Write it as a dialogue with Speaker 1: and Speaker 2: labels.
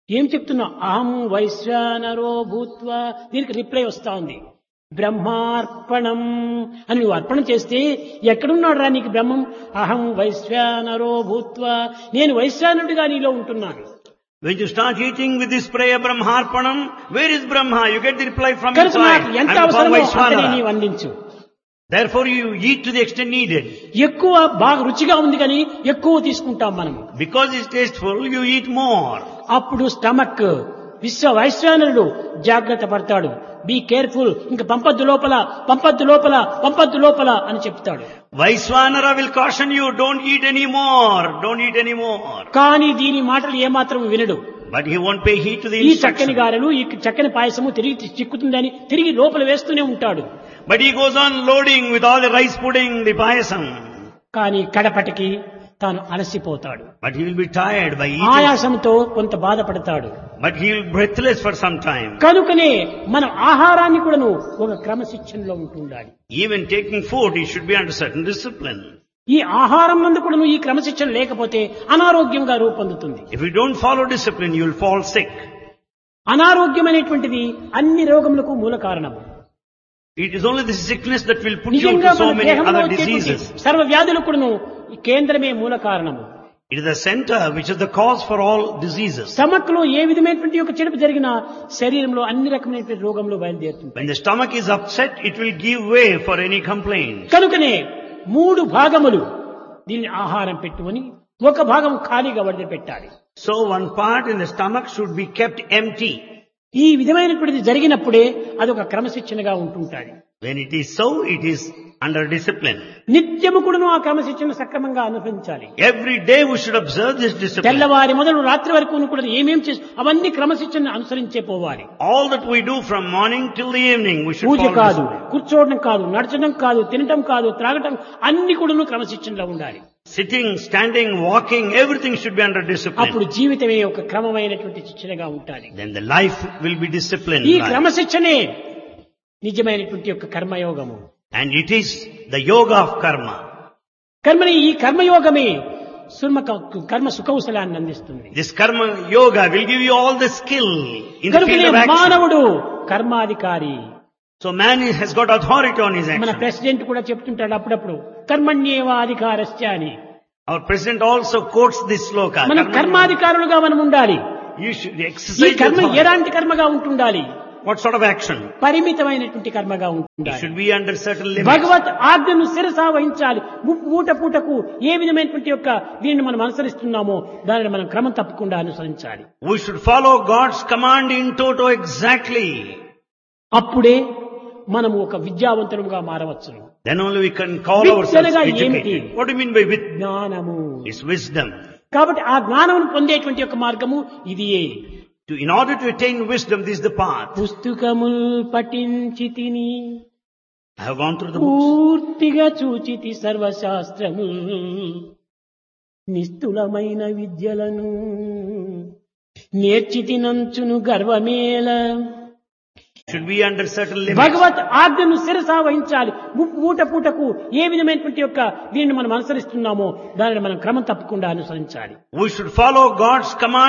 Speaker 1: ఏం చెప్తున్నా అహం వైశ్వానరో భూత్వా దీనికి రిప్లై వస్తా ఉంది బ్రహ్మార్పణం అని నువ్వు అర్పణ చేస్తే ఎక్కడున్నాడు రా నీకు బ్రహ్మం అహం వైశ్వానరో భూత్వా నేను వైశ్వానుడిగా నీలో ఉంటున్నాను
Speaker 2: When you start eating with this prayer Brahmarpanam, where is Brahma? You get the reply from
Speaker 1: కనుక
Speaker 2: inside.
Speaker 1: నాకు ఎంత
Speaker 2: I'm called
Speaker 1: అవసరమో అంతనే
Speaker 2: Vaishwanara.
Speaker 1: నీవు అందించు
Speaker 2: Therefore you eat to the extent needed.
Speaker 1: ఎక్కువ బాగా రుచిగా ఉంది కానీ ఎక్కువ తీసుకుంటాం మనము
Speaker 2: Because it's tasteful, you eat more.
Speaker 1: అప్పుడు స్టమక్ విశ్వ వైశ్వానరుడు జాగ్రత్త పడతాడు బీ కేర్ఫుల్ ఇంక పంపద్దు లోపల పంపద్దు లోపల పంపద్దు లోపల అని చెప్తాడు
Speaker 2: Vaishwanara will caution you, don't eat any more, don't eat any more.
Speaker 1: కానీ దీని మాటలు ఏమాత్రం వినడు
Speaker 2: But he won't pay heed to the
Speaker 1: ఈ చక్కని
Speaker 2: instruction.
Speaker 1: గారెలు ఈ చక్కని పాయసము తిరిగి చిక్కుతుందని తిరిగి లోపల వేస్తూనే ఉంటాడు
Speaker 2: But he goes on loading with all the rice pudding, the payasam.
Speaker 1: కానీ కడపటికి తాను అలసిపోతాడు
Speaker 2: But he will be tired by eating.
Speaker 1: ఆయాసంతో కొంత బాధపడతాడు
Speaker 2: But he will breathless for some time.
Speaker 1: కనుకనే మనం ఆహారాన్ని కూడాను ఒక క్రమశిక్షణలో ఉంటుండాలి
Speaker 2: Even taking food, he should be under certain discipline.
Speaker 1: ఈ ఆహారం నందు కూడాను ఈ క్రమశిక్షణ లేకపోతే అనారోగ్యంగా రూపొందుతుంది
Speaker 2: If you don't follow discipline, you will fall sick.
Speaker 1: అనారోగ్యం అనేటువంటిది అన్ని రోగములకు మూల కారణము
Speaker 2: It is only the sickness that will put you
Speaker 1: నిజంగా
Speaker 2: to so
Speaker 1: మన
Speaker 2: many
Speaker 1: దేహంలో
Speaker 2: other
Speaker 1: వచ్చేటువంటి
Speaker 2: diseases.
Speaker 1: సర్వ వ్యాధులకు కూడాను ఈ కేంద్రమే మూల కారణము
Speaker 2: It is the center which is the cause for all diseases.
Speaker 1: Stomach లో ఏ విధమైనటువంటి ఒక చెడుపు జరిగినా శరీరంలో అన్ని రకమైనటువంటి రోగములు బయలుదేరుతుంది
Speaker 2: When the stomach is upset, it will give way for any complaint.
Speaker 1: కనుకనే మూడు భాగములు దీన్ని ఆహారం పెట్టుకొని ఒక భాగం ఖాళీగా వదిలిపెట్టాలి
Speaker 2: So one part in the stomach should be kept empty.
Speaker 1: ఈ విధమైనటువంటిది జరిగినప్పుడే అదొక క్రమశిక్షణగా ఉంటుంటాది
Speaker 2: When it is so, it is under discipline.
Speaker 1: నిత్యము కూడాను ఆ క్రమశిక్షణ సక్రమంగా అనుసరించాలి
Speaker 2: Every day we should observe this discipline.
Speaker 1: తెల్లవారి మొదలు రాత్రి వరకు కూడా ఏమేం చేసి అవన్నీ క్రమశిక్షణ అనుసరించే పోవాలి
Speaker 2: All that we do from morning till the evening, we should
Speaker 1: puja
Speaker 2: follow
Speaker 1: కాదు
Speaker 2: discipline.
Speaker 1: కూర్చోవడం కాదు నడచడం కాదు తినటం కాదు త్రాగటం అన్ని కూడాను క్రమశిక్షణలో ఉండాలి
Speaker 2: Sitting, standing, walking, everything should be under
Speaker 1: అప్పుడు
Speaker 2: discipline.
Speaker 1: జీవితమే ఒక క్రమమైనటువంటి శిక్షణగా ఉండాలి
Speaker 2: Then the life will be disciplined.
Speaker 1: ఈ
Speaker 2: life.
Speaker 1: క్రమశిక్షణే నిజమైనటువంటి యొక్క కర్మయోగము
Speaker 2: And it is the yoga of karma.
Speaker 1: కర్మని ఈ కర్మయోగమే సుర్మ కర్మ సుఖౌశలాన్ని అందిస్తుంది
Speaker 2: This karma yoga will give you all the skill in the
Speaker 1: కనుకనే
Speaker 2: field of action.
Speaker 1: మానవుడు కర్మాధికారి
Speaker 2: So man is- has got authority on his
Speaker 1: మన
Speaker 2: action.
Speaker 1: ప్రెసిడెంట్ కూడా చెప్తుంటాడు అప్పుడప్పుడు కర్మణ్యేవా అధికారస్య అని
Speaker 2: Our president also quotes this sloka.
Speaker 1: మనం
Speaker 2: Karma-
Speaker 1: కర్మాధికారులుగా మనం ఉండాలి
Speaker 2: You should
Speaker 1: ఈ
Speaker 2: exercise your
Speaker 1: కర్మ
Speaker 2: authority.
Speaker 1: ఎలాంటి కర్మగా ఉంటుండాలి
Speaker 2: What sort of action?
Speaker 1: పరిమితమైనటువంటి కర్మగా
Speaker 2: It
Speaker 1: ఉంటుండాలి
Speaker 2: should be under certain limits.
Speaker 1: భగవత్ ఆజ్ఞను శిరసా వహించాలి ము- పూట పూటకు ఏ విధమైనటువంటి యొక్క దీన్ని మనం అనుసరిస్తున్నామో దానిని మనం క్రమం తప్పకుండా అనుసరించాలి
Speaker 2: We should follow God's command in toto exactly.
Speaker 1: అప్పుడే మనము ఒక విద్యావంతులుగా మారవచ్చును
Speaker 2: Then only we can call
Speaker 1: With
Speaker 2: ourselves
Speaker 1: అనగా ఏమిటి?
Speaker 2: educated. What do you mean by with?
Speaker 1: జ్ఞానము
Speaker 2: It's wisdom.
Speaker 1: కాబట్టి ఆ జ్ఞానమును పొందేటువంటి యొక్క మార్గము ఇదియే
Speaker 2: To, in order to attain wisdom, this is the path.
Speaker 1: పుస్తకముల్ పఠించి తిని
Speaker 2: I have gone through the books.
Speaker 1: పూర్తిగా చూచితి సర్వశాస్త్రము నిస్తులమైన విద్యలను నేర్చితినంచును గర్వమేల
Speaker 2: Should be under certain limits.
Speaker 1: భగవత్ ఆజ్ఞను శిరసా వహించాలి ము- పూట పూటకు ఏ విధమైనటువంటి యొక్క దీనిని మనం అనుసరిస్తున్నామో దానిని మనం క్రమం తప్పకుండా అనుసరించాలి
Speaker 2: We should follow God's command